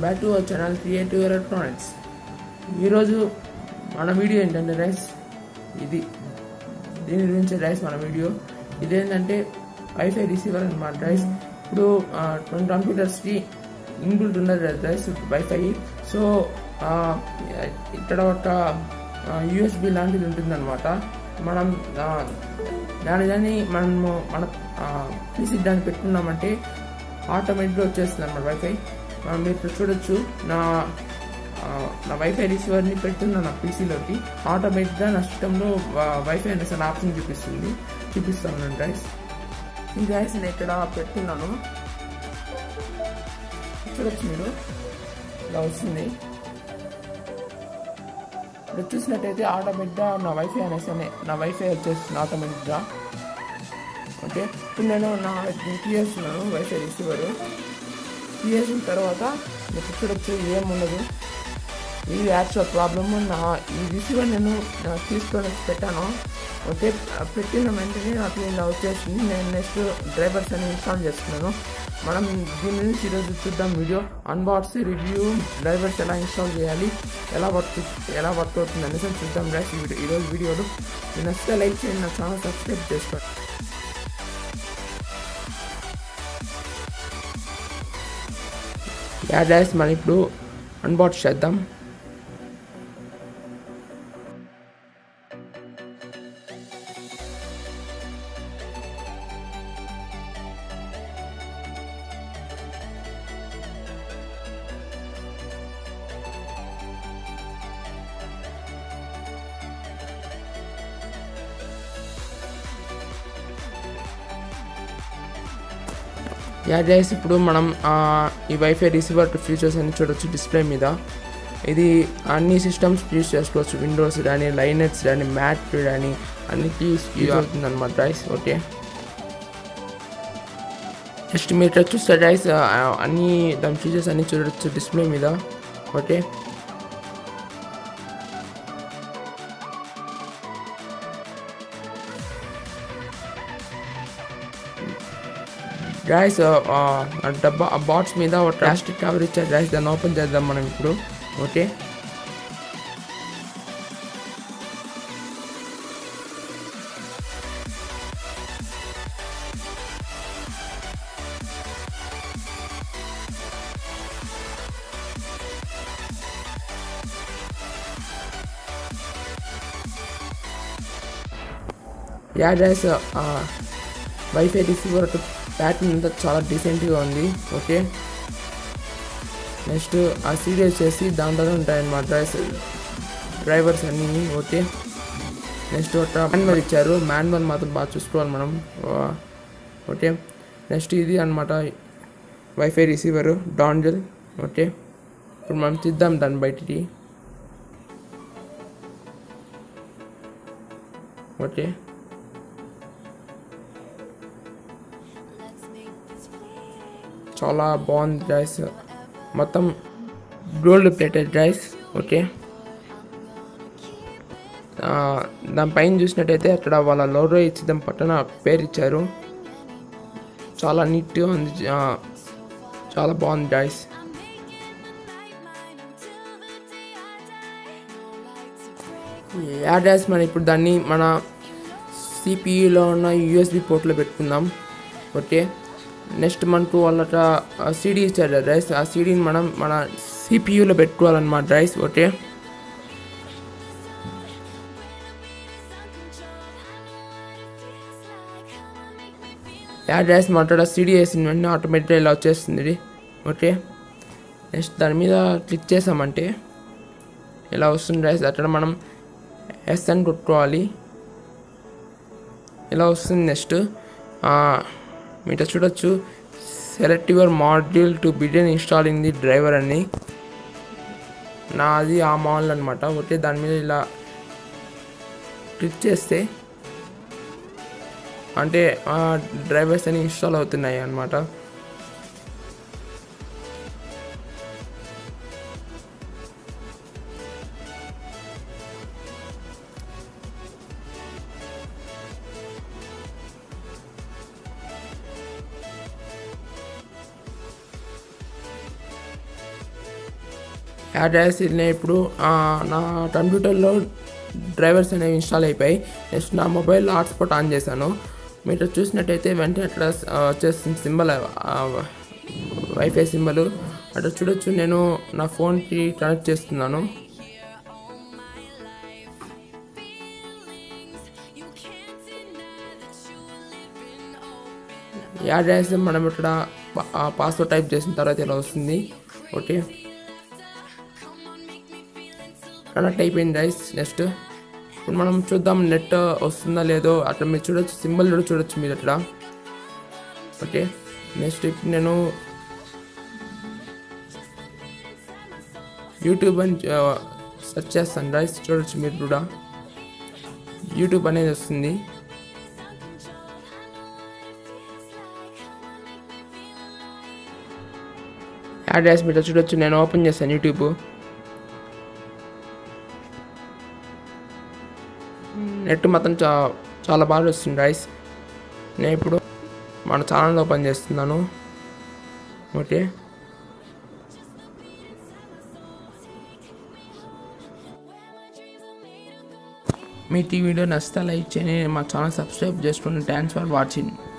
back to our channel creative electronics ఈరోజు మన video ఏంటంటే రైస్ ఇది దీని గురించి రైస్ మన వీడియో ఇదేంటంటే వైఫై రిసీవర్ అనమాట రైస్ ఇప్పుడు కొన్ని కంప్యూటర్స్కి ఇన్బిల్ట్ ఉన్నది రైస్ వైఫై సో ఆ, ఇక్కడ ఒక యూఎస్బి లాంటిది ఉంటుందన్నమాట మనం ఆ, దాని దాన్ని మనము మన పీసీ దాన్ని పెట్టుకున్నామంటే ఆటోమేటిక్గా వచ్చేస్తుంది అన్నమాట వైఫై ఆ, మీరు ఇక్కడ చూడొచ్చు నా ఆ, నా వైఫై రిసీవర్ని పెడుతున్నాను నా పీసీలోకి ఆటోమేటిక్గా నా సిస్టంలో వైఫై అనేసి అనే ఆప్షన్ చూపిస్తుంది చూపిస్తాను నేను గైస్ ఈ గైస్ నేను ఇక్కడ పెడుతున్నాను చూడొచ్చు మీరు ఇలా వస్తుంది ఇప్పుడు చూసినట్టయితే ఆటోమేటిక్గా నా వైఫై అనేసి అనే నా వైఫై వచ్చేస్తుంది ఆటోమేటిక్గా ఓకే ఇప్పుడు నేను నా చేస్తున్నాను వైఫై రిసీవర్ చేసిన తర్వాత మీకు చూడొచ్చు ఏముండదు ఇది యాక్చువల్ ప్రాబ్లమ్ నా ఈ రిసీవర్ నేను ఆ, తీసుకొని పెట్టాను ఓకే ఆ, పెట్టిన వెంటనే నాకు ఇలా వచ్చేసింది నేను నెక్స్ట్ డ్రైవర్స్ అని ఇన్స్టాల్ చేస్తున్నాను మనం దీని నుంచి ఈరోజు చూద్దాం వీడియో అన్బాక్స్ రివ్యూ డ్రైవర్స్ ఎలా ఇన్స్టాల్ చేయాలి ఎలా వర్క్ ఎలా వర్క్ అవుతుంది అనేసి చూద్దాం రైస్ ఈ వీడియో ఈరోజు వీడియోలో నేను నచ్చితే లైక్ చేయండి నా ఛానల్ సబ్స్క్రైబ్ చేసుకోండి యా డాష్ మనం ఇప్పుడు అన్బాక్స్ చేద్దాం యా గైస్ ఇప్పుడు మనం ఆ, ఈ వైఫై రిసీవర్ ఫీచర్స్ అన్ని చూడొచ్చు డిస్ప్లే మీద ఇది అన్ని సిస్టమ్స్ యూస్ చేసుకోవచ్చు విండోస్ కానీ లైనెట్స్ కానీ మ్యాట్ కానీ అన్నిటి యూజ్ అవుతుంది అనమాట గైస్ ఓకే నెక్స్ట్ మీరు ఇక్కడ చూస్తే గైస్ అన్ని దాని ఫీచర్స్ అన్ని చూడొచ్చు డిస్ప్లే మీద ఓకే రైస్ డబ్బా ఆ బాట్స్ మీద ఒక ప్లాస్టిక్ కవర్ ఇచ్చారు రైస్ దాన్ని ఓపెన్ చేద్దాం మనం ఇప్పుడు ఓకే యా రైస్ వైఫై రిసీవర్ ప్యాటర్న్ అంతా చాలా డీసెంట్గా ఉంది ఓకే నెక్స్ట్ ఆ సీడీ వచ్చేసి దాంట్లో ఉంటాయన్నమాట డ్రైవర్స్ డ్రైవర్స్ అన్నీ ఓకే నెక్స్ట్ ఒక మాన్యువల్ ఇచ్చారు మాన్యువల్ మాత్రం బాగా చూసుకోవాలి మనం ఆ, ఓకే నెక్స్ట్ ఇది అనమాట వైఫై రిసీవర్ డాంజల్ ఓకే ఇప్పుడు మనం తీద్దాం దాన్ని బయటికి ఓకే చాలా బాగుంది రైస్ మొత్తం గోల్డ్ ప్లేటెడ్ రైస్ ఓకే ఆ, దానిపైన చూసినట్టయితే అక్కడ వాళ్ళ లోగో ఇచ్చి దాని పక్కన పేరు ఇచ్చారు చాలా నీట్గా ఉంది ఆ, చాలా బాగుంది రైస్ యాడ్ రైస్ మనం ఇప్పుడు దాన్ని మన సిపిఈలో ఉన్న యూఎస్బి పోర్ట్లో పెట్టుకుందాం ఓకే నెక్స్ట్ మనకు వాళ్ళ సీడీ ఇచ్చారు రైస్ ఆ సీడీని మనం మన సిపియూలో పెట్టుకోవాలన్నమాట రైస్ ఓకే యాడ్ రైస్ మాట్లాడ సీడీ వేసిన వెంటనే ఆటోమేటిక్గా ఇలా వచ్చేస్తుంది ఇది ఓకే నెక్స్ట్ దాని మీద క్లిక్ చేసామంటే ఇలా వస్తుంది రైస్ అక్కడ మనం ఎస్ అని కొట్టుకోవాలి ఇలా వస్తుంది నెక్స్ట్ మీరు చూడొచ్చు select your module to begin installing the driver అని నాది ఆ మాల్ అనమాట ఓకే దాని మీద ఇలా క్లిక్ చేస్తే అంటే డ్రైవర్స్ అని ఇన్స్టాల్ అవుతున్నాయి అన్నమాట యాడ్ చేసి నేను ఇప్పుడు ఆ, నా కంప్యూటర్లో డ్రైవర్స్ అనేవి ఇన్స్టాల్ అయిపోయి నెక్స్ట్ నా మొబైల్లో హాట్స్పాట్ ఆన్ చేశాను మీరు చూసినట్టయితే వెంటనే అట్లా ఆ, వచ్చేస్తుంది సింబల్ వైఫై సింబల్ అట్లా చూడొచ్చు నేను నా ఫోన్కి కనెక్ట్ చేస్తున్నాను యాడ్ చేస్తే మనం ఇక్కడ పాస్వర్డ్ టైప్ చేసిన తర్వాత ఇలా వస్తుంది ఓకే కనెక్ట్ అయిపోయింది రైస్ నెక్స్ట్ ఇప్పుడు మనం చూద్దాం నెట్ వస్తుందా లేదో అట్లా మీరు చూడొచ్చు సింబల్ కూడా చూడొచ్చు మీరు అట్లా ఓకే నెక్స్ట్ ఇప్పుడు నేను యూట్యూబ్ అని సెర్చ్ చేస్తాను రైస్ చూడొచ్చు మీరు కూడా యూట్యూబ్ అనేది వస్తుంది యాడ్ చేసి మీరు చూడొచ్చు నేను ఓపెన్ చేస్తాను యూట్యూబ్ నెట్ మొత్తం చా చాలా బాగా వస్తుంది రైస్ నేను ఇప్పుడు మన ఛానల్ ఓపెన్ చేస్తున్నాను ఓకే మీకు ఈ వీడియో నచ్చితే లైక్ చేయండి మా ఛానల్ సబ్స్క్రైబ్ చేసుకోండి థ్యాంక్స్ ఫర్ వాచింగ్